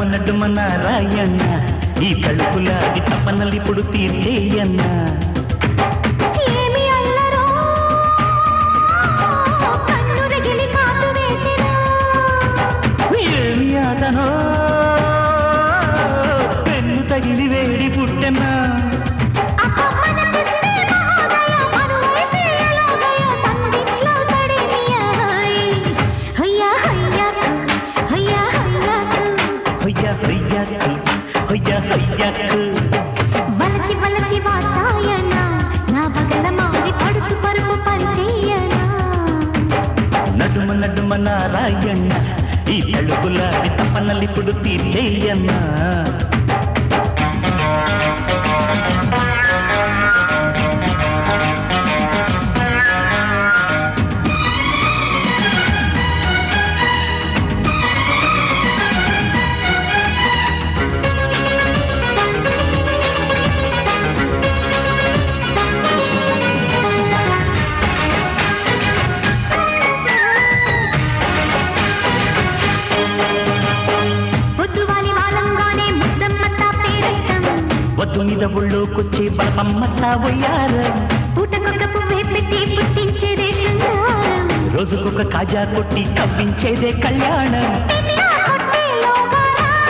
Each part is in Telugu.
నడుమ నారాయణ ఈ తలుపులాగి తపనలిప్పుడు తీర్చేయన్న ఏమి అల్లరో కన్ను రగిలి కాటు వేసినా ఏమి ఆటనో పెన్ను తగిలి వేడి పుట్టెనా అహ మనసిస్తే మహోదయ మనువైతే ఎలాగయ సందిట్లో సడిమియ హయ్యా హయ్యాకు హయ్యా హయ్యాకు హొయ్య హొయ్యకు హొయ్య హొయ్యకు బలచి బలచి వాసాయన నా బగల మాడి పడుచు పరుపు పరిచయనా నడుమ నడుమ నారాయణ ఈ తలుపులాగి తపనలిప్పుడు తీర్చేయన్నా పొద్దువాలి వాలంగానే ముద్దమ్మత్తా పేరట్టం వద్దు మీద ఒళ్ళోకొచ్చే బలపమ్మత్తా పోయారు పూటకొక పువ్వే పెట్టి పుట్టించేదే శృంగారం రోజుకొక కాజా కొట్టి కవ్వించేదే కళ్యాణం పెన్నియా కొట్టేలోగా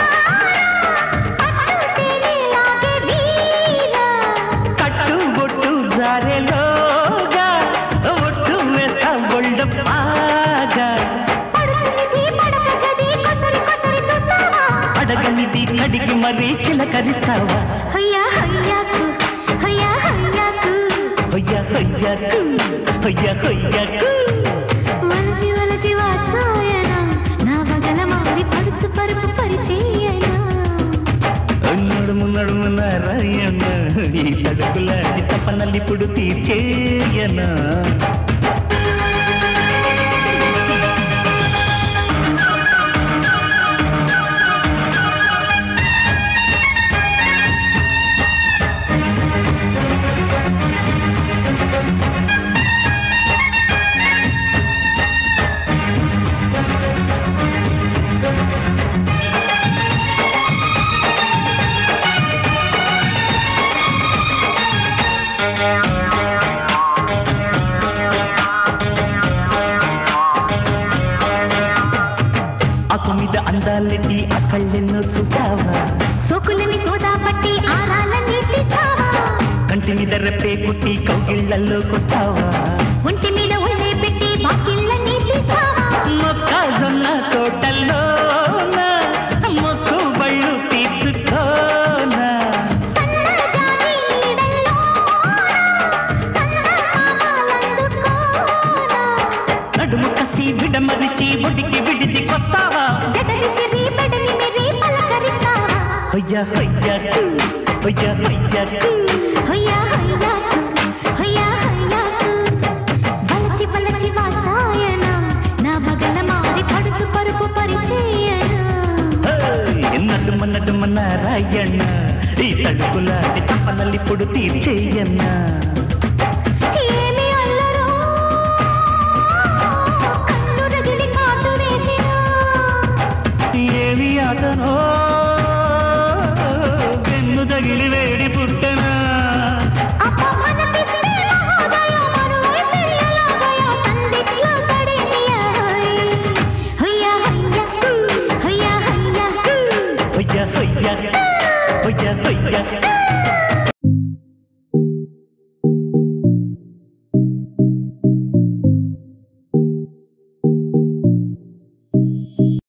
పట్టుతేనే లాగే వీరా కట్టు బొట్టు జారెలోగా ఒట్టు వేస్తా ఒళ్ళ పాగా పడుచునిది పడక గది కొసరి కొసరి చూస్తావా అడగనిది కడిగి మరీ చిలకరిస్తావా హయ్యా హయ్యాకు హయ్యా హయ్యాకు హొయ్య హొయ్యకు హొయ్య హొయ్యకు వలచి వలచి వాత్సాయన నా బగల మారి పడుచు పరుపు పరిచయనా నడుము నడుము నారాయణ ఈ తడుకులాంటి తపనలిప్పుడు తీర్చేయనా అకు మీద అందాలెట్టి ఆ కళ్ళెన్నో చూసావా సోకులని సోదా పట్టి ఆరాలని తీసావా కంటి మీద రెప్పే కుట్టి కౌగిళ్ళల్లోకొస్తావా ఒంటి మీద ఒళ్ళే పెట్టి బాకిళ్ళని తీసావా మొక్కజొన్న తోటల్లో మొక్కు బళ్ళు తీర్చుకోనా సన్నర జాతి నీడల్లో సన్నర పామాలందుకోనా నడుము కసి విడమరిచి ఒడికి విడిదికొస్తావా జడ విసిరి బెడని మెరి పలకరిస్తావా హొయ్య హొయ్యకు హొయ్య హొయ్యకు హయ్యా హయ్యాకు హయ్యా హయ్యాకు బలచి బలచి వాత్సాయన నా బగల మారి పడుచు పరుపు పరిచయనా హేయ్, నడుమ నడుమ నారాయణ ఈ తడుకులాంటి తపనలిప్పుడు తీర్చేయన్నా ఏమి అల్లరో కన్ను రగిలి కాటు వేసినా ఏమి ఆటనో వెన్ను తగిలి వేడి పుట్టనా అప్ప మనసిస్తే మహోదయ మనువైతే ఎలాగయ సందిట్లో సడిమియ హయ్యా హయ్యా హయ్యా హయ్యా హొయ్య హొయ్య హొయ్య హొయ్య